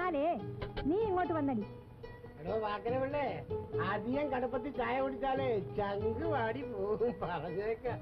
എന്നാലേ നീ ഇങ്ങോട്ട് വന്നടി എടോ വാക്കര പിള്ളേ അധികം കടുപ്പത്തിൽ ചായ കുടിച്ചാലേ ചങ്ക് വാടി പോകും പറഞ്ഞേക്കാം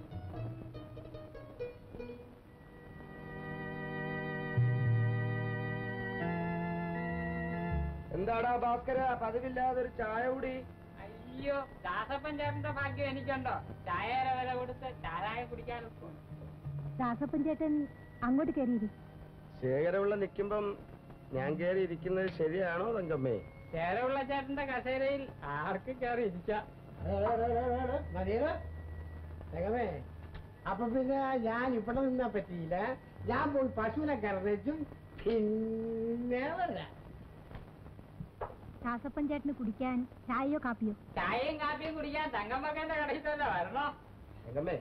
എന്താടാ ഭാസ്കര പതിവില്ലാതെ ഒരു ചായ കൂടി അയ്യോ ദാസപ്പൻ ചേട്ടന്റെ ഭാഗ്യം എനിക്കുണ്ടോ ചായയുടെ വില കൊടുത്ത് ചാരായ കുടിക്കാനും ദാസപ്പൻ ചേട്ടൻ അങ്ങോട്ട് കയറിയിരി ശേഖരമുള്ള നിൽക്കുമ്പം ഞാൻ കയറി ഇരിക്കുന്നത് ശരിയാണോ തങ്കമ്മേ ചേരമുള്ള ചേട്ടന്റെ കസേരയിൽ ആർക്കും കയറി ഇരിക്കാം മതിയോ തകമേ അപ്പൊ പിന്നെ ഞാൻ ഇവിടെ നിന്നാ പറ്റിയില്ല ഞാൻ പോയി പശുവിനെ കറന്നേച്ചും പിന്നെ വരാം ദാസപ്പൻ ചേട്ടന് കുടിക്കാൻ ചായയോ കാപ്പിയോ ചായയും കാപ്പിയും കുടിക്കാൻ തങ്കമ്മക്കന്റെ കടയിൽ തന്നെ വരണോ തങ്കമ്മേ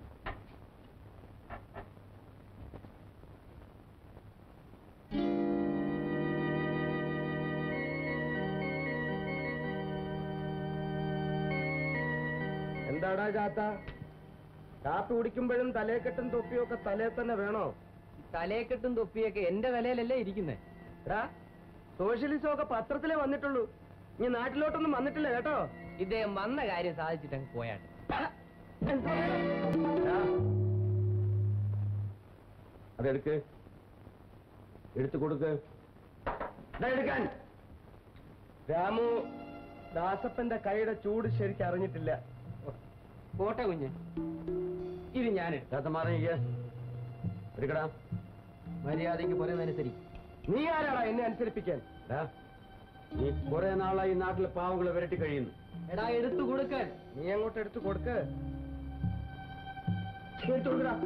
എന്താടാ ചാത്ത കാപ്പി കുടിക്കുമ്പോഴും തലേക്കെട്ടും തൊപ്പിയും ഒക്കെ തലേ തന്നെ വേണോ തലയെക്കെട്ടും തൊപ്പിയൊക്കെ എന്റെ തലയിലല്ലേ ഇരിക്കുന്നത് എടാ സോഷ്യലിസം ഒക്കെ പത്രത്തിലേ വന്നിട്ടുള്ളൂ ഇനി നാട്ടിലോട്ടൊന്നും വന്നിട്ടില്ല കേട്ടോ ഇദ്ദേഹം വന്ന കാര്യം സാധിച്ചിട്ട് അങ്ങ് പോയാട്ടെ എടാ, അതെടുക്ക് എടുത്തു കൊടുക്ക് ദാ എടുക്കാൻ രാമു ദാസപ്പന്റെ കൈയുടെ ചൂട് ശരിക്കും അറിഞ്ഞിട്ടില്ല പോട്ടെ കുഞ്ഞ് ഇത് ഞാൻ ദാസമാറിയ എടുക്കടാ മര്യാദയ്ക്ക് പറയുന്നതനുസരിച്ച് നീ ആരാടാ എന്നെ അനുസരിപ്പിക്കാൻ എടാ, നീ കുറെ നാളായി ഈ നാട്ടിലെ പാവങ്ങളെ വിരട്ടി കഴിയുന്നു എടാ എടുത്തു കൊടുക്കാൻ നീ അങ്ങോട്ട് എടുത്തു കൊടുക്ക് എടുത്തു കൊടുക്കടാ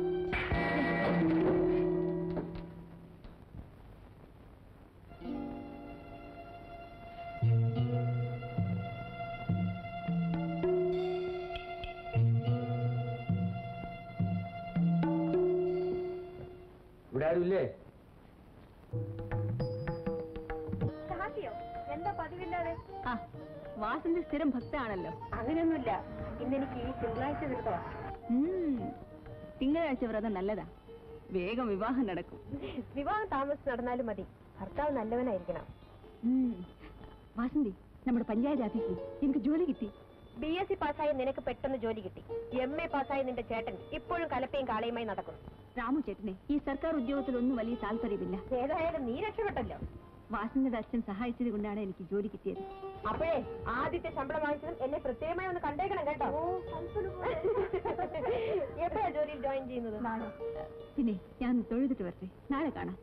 ഇവിടെ ആരുമില്ലേ എന്താ പതിവില്ലാതെ ആ വാസന്റെ സ്ഥിരം ഭക്താണല്ലോ അങ്ങനെയൊന്നുമില്ല ഇന്നെനിക്ക് ഈ തിങ്കളാഴ്ച കിട്ടുക ഉം, തിങ്കളാഴ്ച വ്രതം നല്ലതാ വേഗം വിവാഹം നടക്കും വിവാഹം താമസിച്ച് നടന്നാലും മതി ഭർത്താവ് നല്ലവനായിരിക്കണം ഉം. വാസന്തി നമ്മുടെ പഞ്ചായത്ത് ഓഫീസിൽ എനിക്ക് ജോലി കിട്ടി ബി എസ് സി പാസ്സായ നിനക്ക് പെട്ടെന്ന് ജോലി കിട്ടി എം എ പാസ്സായ നിന്റെ ചേട്ടൻ ഇപ്പോഴും കലപ്പയും കാളയുമായി നടക്കുന്നു രാമു ചേട്ടനെ ഈ സർക്കാർ ഉദ്യോഗത്തിലൊന്നും വലിയ താല്പര്യമില്ല ഏതായാലും നീ രക്ഷപ്പെട്ടല്ലോ വാസന്തിയുടെ അച്ഛൻ സഹായിച്ചത് കൊണ്ടാണ് എനിക്ക് ജോലി കിട്ടിയത് അപ്പോഴേ ആദ്യത്തെ ശമ്പളം വാങ്ങിച്ചതും എന്നെ പ്രത്യേകമായി ഒന്ന് കണ്ടേക്കണം കേട്ടോ എപ്പോഴാ ജോലിയിൽ ജോയിൻ ചെയ്യുന്നത് പിന്നെ ഞാൻ ഒന്ന് തൊഴുതിട്ട് വരട്ടെ നാളെ കാണാം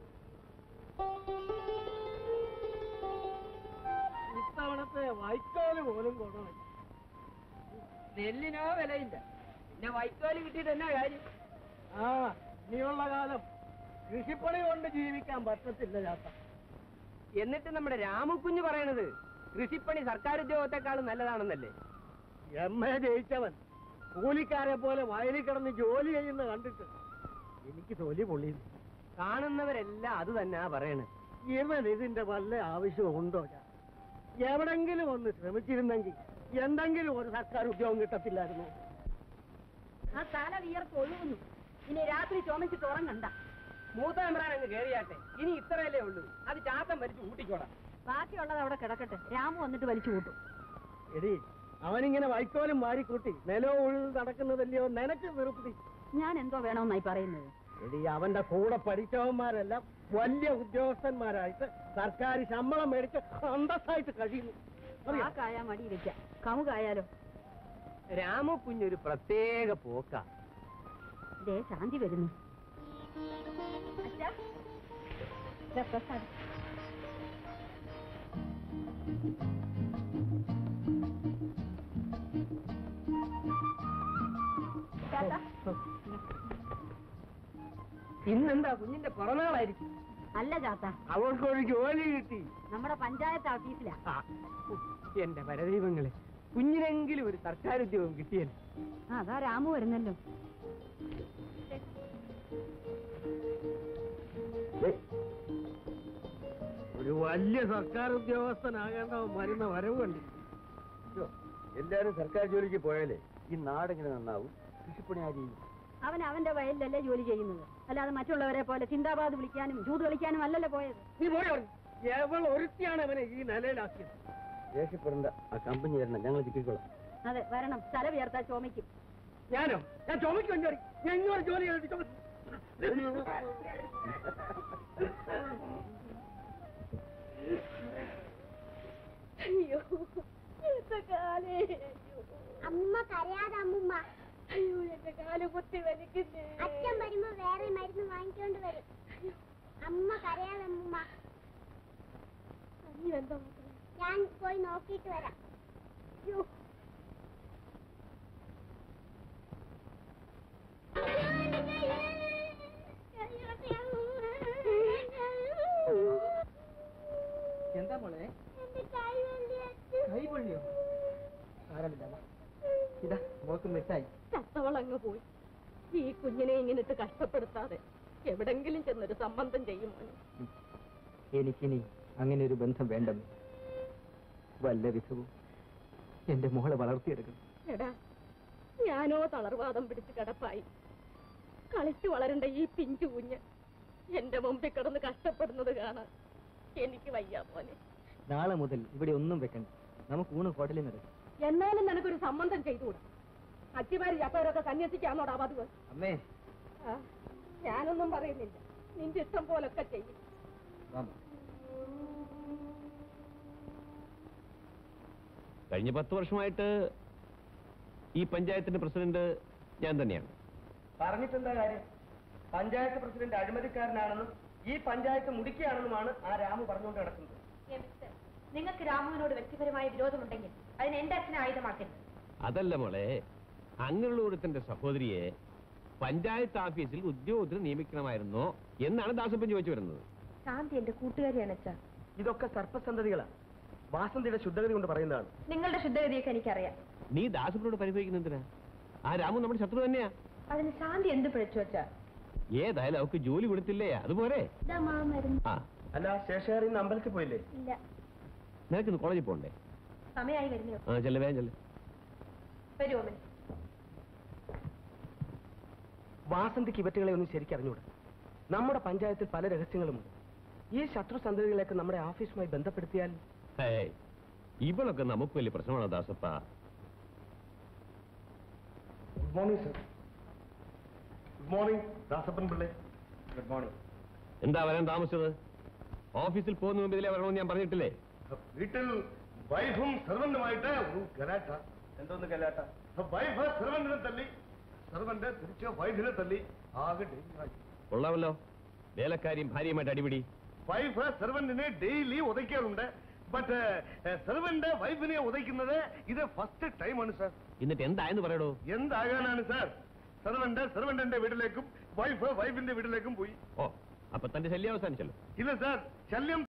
ഇത്തവണത്തെ വൈക്കോല് പോലും കൊണ്ടുപോയി നെല്ലിനോ വിലയില്ല പിന്നെ വൈക്കോല് കിട്ടിയിട്ട് എന്നാ കാര്യം ആ ഇനിയുള്ള കാലം കൃഷിപ്പണി കൊണ്ട് ജീവിക്കാൻ പറ്റത്തില്ല ചാത്ത എന്നിട്ട് നമ്മുടെ രാമുക്കുഞ്ഞ് പറയണത് കൃഷിപ്പണി സർക്കാർ ഉദ്യോഗത്തെക്കാളും നല്ലതാണെന്നല്ലേ എം എ ജയിച്ചവൻ കൂലിക്കാരെ പോലെ വയലിൽ കിടന്ന് ജോലി ചെയ്യുന്ന കണ്ടിട്ട് എനിക്ക് തൊലി പൊള്ളിയുന്നു കാണുന്നവരെല്ലാം അത് തന്നെയാ പറയണത് ഇവൻ ഇതിന്റെ വല്ല ആവശ്യമുണ്ടോ ഞാൻ എവിടെങ്കിലും ഒന്ന് ശ്രമിച്ചിരുന്നെങ്കിൽ എന്തെങ്കിലും ഒരു സർക്കാർ ഉദ്യോഗം കിട്ടത്തില്ലായിരുന്നു ആ തല വിയർപ്പ് ഒഴുകുന്നു ഇനി രാത്രി ചുമച്ചിട്ട് ഉറങ്ങണ്ട മൂത്ത മെമ്പറാൻ അങ്ങ് കേറിയാട്ടെ ഇനി ഇത്രയല്ലേ ഉള്ളൂ അത് ചാത്തം വലിച്ചു കൂട്ടിക്കോടാം ബാക്കിയുള്ളത് അവിടെ കിടക്കട്ടെ രാമു വന്നിട്ട് വലിച്ചു കൂട്ടും എടി അവനിങ്ങനെ വൈക്കോലും മാറിക്കൂട്ടി നിലോ ഉഴുത് നടക്കുന്നതല്ലയോ നിനക്ക് വെറുപ്പി ഞാൻ എന്തോ വേണമെന്നായി പറയുന്നത് എടി അവന്റെ കൂടെ പഠിച്ചവന്മാരെല്ലാം വലിയ ഉദ്യോഗസ്ഥന്മാരായിട്ട് സർക്കാർ ശമ്പളം മേടിച്ച് അന്തസ്സായിട്ട് കഴിയുന്നു അറിയോ? ആ കായ മടി വെക്കാം കമുകായാലോ രാമുക്കുഞ്ഞൊരു പ്രത്യേക പോക്കാ ദേ ശാന്തി വരുന്നു ഇന്നെന്താ കുഞ്ഞിന്റെ പിറന്നാളായിരിക്കും അല്ല ചാത്ത അവൾക്കൊരു ജോലി കിട്ടി നമ്മുടെ പഞ്ചായത്ത് ഓഫീസിലാ ആ, ഉം, എന്റെ പരദൈവങ്ങളെ കുഞ്ഞിനെങ്കിലും ഒരു സർക്കാർ ഉദ്യോഗം കിട്ടിയല്ലേ ആ, അതാ രാമു വരുന്നല്ലോ ഏയ്, ഒരു വലിയ സർക്കാർ ഉദ്യോഗസ്ഥനാകേണ്ടവൻ വരുന്ന വരവ് കണ്ടി എല്ലാരും സർക്കാർ ജോലിക്ക് പോയാലേ ഈ നാടെങ്ങനെ നന്നാവും കൃഷിപ്പണി ആര് ചെയ്യും അവൻ അവന്റെ വയലിലല്ലേ ജോലി ചെയ്യുന്നത് അല്ലാതെ മറ്റുള്ളവരെ പോലെ ചിന്താബാദ് വിളിക്കാനും ചൂത് കളിക്കാനും അല്ലല്ലോ പോയത് നീ പോയോ എവൾ ഒരുത്തിയാണ് അവനെ ഈ നിലയിലാക്കിയത് ദേഷ്യപ്പെടണ്ട ആ കമ്പനി തരണം ഞങ്ങൾ ചിക്കിക്കോളാം അതെ വരണം തല ഉയർത്താൻ ചോമിക്കും ഞാനോ ഞാൻ ചുമക്കും ജോലി ഞാൻ ഇങ്ങോട്ട് ജോലി ചെയ്തിട്ട് ചുമ- അയ്യോ എന്റെ കാലേ അമ്മ കരയാതെ അമ്മുമ്മ അയ്യോ എന്റെ കാല് കുത്തി വലിക്കുന്നേ അച്ഛൻ വരുമ്പോ വേറെ മരുന്ന് വാങ്ങിക്കൊണ്ട് വരും അമ്മ കരയാതെ അമ്മുമ്മ നീ എന്താ മക്കളെ? ഞാൻ പോയി നോക്കിയിട്ട് വരാം അയ്യോ എന്താ മോളെ എന്റെ കൈ വലിയ കൈ പൊള്ളിയോ സാരമില്ല വാ. ഇതാ മോക്ക് മിഠായി ചത്തവളങ്ങ് പോയി ഈ കുഞ്ഞിനെ ഇങ്ങനെ ഇട്ട് കഷ്ടപ്പെടുത്താതെ എവിടെങ്കിലും ചെന്നൊരു സംബന്ധം ചെയ്യും മോനെ എനിക്കിനി അങ്ങനെ ഒരു ബന്ധം വേണ്ടെന്ന് വല്ല വിധവും എന്റെ മോളെ വളർത്തിയെടുക്കണം എടാ ഞാനോ തളർവാദം പിടിച്ച് കിടപ്പായി കളിച്ചു വളരണ്ട ഈ പിഞ്ചു കുഞ്ഞ് എന്റെ മുമ്പിൽ കിടന്ന് കഷ്ടപ്പെടുന്നത് കാണാൻ എനിക്ക് വയ്യ മോനെ നാളെ മുതൽ ഇവിടെ ഒന്നും വെക്കണ്ട നമുക്ക് ഊണ് ഹോട്ടലിൽ നടക്കും എന്നാലും നിനക്കൊരു സംബന്ധം ചെയ്തുകൂടാ അച്ചിമാരി ചപ്പവരൊക്കെ സന്യസിക്കാന്നോടാ പതിവ് അമ്മേ ആ, ഞാനൊന്നും പറയുന്നില്ല നിന്റെ ഇഷ്ടം പോലൊക്കെ ചെയ്യും വാ കഴിഞ്ഞ പത്ത് വർഷമായിട്ട് ഈ പഞ്ചായത്തിന്റെ പ്രസിഡന്റ് ഞാൻ തന്നെയാണ് പറഞ്ഞിട്ടെന്താ കാര്യം പഞ്ചായത്ത് പ്രസിഡന്റ് അഴിമതിക്കാരനാണെന്നും ഈ പഞ്ചായത്ത് മുടിക്കുകയാണെന്നുമാണ് ആ രാമു പറഞ്ഞുകൊണ്ട് നടക്കുന്നത് നിങ്ങൾക്ക് രാമുവിനോട് വ്യക്തിപരമായ വിരോധമുണ്ടെങ്കിൽ അതിന് എന്റെ അച്ഛനെ ആയുധമാക്കരുത് അതല്ല മോളെ അങ്ങനെയുള്ള ഒരുത്തന്റെ സഹോദരിയെ പഞ്ചായത്ത് ഓഫീസിൽ ഉദ്യോഗത്തിന് നിയമിക്കണമായിരുന്നോ എന്നാണ് ദാസപ്പൻ ചോദിച്ചു വരുന്നത് ശാന്തി എന്റെ കൂട്ടുകാരിയാണ് അച്ഛാ ഇതൊക്കെ സർപ്പസന്തതികളാ വാസന്തിയുടെ ശുദ്ധഗതി കൊണ്ട് പറയുന്നതാണ് നിങ്ങളുടെ ശുദ്ധഗതിയൊക്കെ എനിക്കറിയാം നീ ദാസപ്പനോട് പരിഭവിക്കുന്ന എന്തിനാ ആ രാമു നമ്മുടെ ശത്രു തന്നെയാ അതിന് ശാന്തി എന്ത് പിഴച്ചു അച്ഛാ ഏതായാലും അവക്ക് ജോലി കൊടുത്തില്ലേ അതുപോലെ ഇതാ മാ മരുന്ന് ആ അല്ല ശേഷകാരി ഇന്ന് അമ്പലത്തിൽ പോയില്ലേ ഇല്ല നിനക്കിന്ന് കോളേജിൽ പോകണ്ടേ സമയമായി വരുന്നോ ആ ചെല്ല വേഗം ചെല്ല വരുമോ അമ്മേ? വാസന്തിക്ക് ഇവറ്റുകളെ ഒന്നും ശരിക്കറിഞ്ഞൂടാ നമ്മുടെ പഞ്ചായത്തിൽ പല രഹസ്യങ്ങളുമുണ്ട് ഈ ശത്രു സന്തതികളെയൊക്കെ നമ്മുടെ ഓഫീസുമായി ബന്ധപ്പെടുത്തിയാൽ ഹേയ്, ഇവളൊക്കെ നമുക്ക് വലിയ പ്രശ്നമാണോ Dasappa good morning sir good morning Dasappan പിള്ളേ ഗുഡ് മോർണിംഗ് എന്താ വരാൻ താമസിച്ചത് ഓഫീസിൽ പോകുന്ന മുമ്പ് ഇതിലെ വരണമെന്ന് ഞാൻ പറഞ്ഞിട്ടില്ലേ വീട്ടിൽ വൈഫും സെർവന്റുമായിട്ട് ഒരു ഗലാട്ട എന്തോന്ന് കലാട്ട വൈഫ് സെർവന്റിനെ തല്ലി സെർവന്റ് തിരിച്ച് വൈഫിനെ തല്ലി ആകെ ഡേഞ്ചറായി കൊള്ളാമല്ലോ വേലക്കാരിയും ഭാര്യയുമായിട്ട് അടിപിടി വൈഫ് സെർവന്റിനെ ഡെയിലി ഉதைക്കാറുണ്ട് ബട്ട് സെർവന്റ് വൈഫിനെ ഉதைക്കുന്നത് ഇത് ഫസ്റ്റ് ടൈമാണ് സാർ എന്നിട്ട് എന്തായെന്ന് പറയടോ എന്താകാനാണ് സാർ സെർവന്റ് സെർവന്റിന്റെ വീട്ടിലേക്കും വൈഫ് വൈഫിന്റെ വീട്ടിലേക്കും പോയി ഓ അപ്പൊ തന്റെ ശല്യം അവസാനിച്ചല്ലോ ഇല്ല സാർ ശല്യം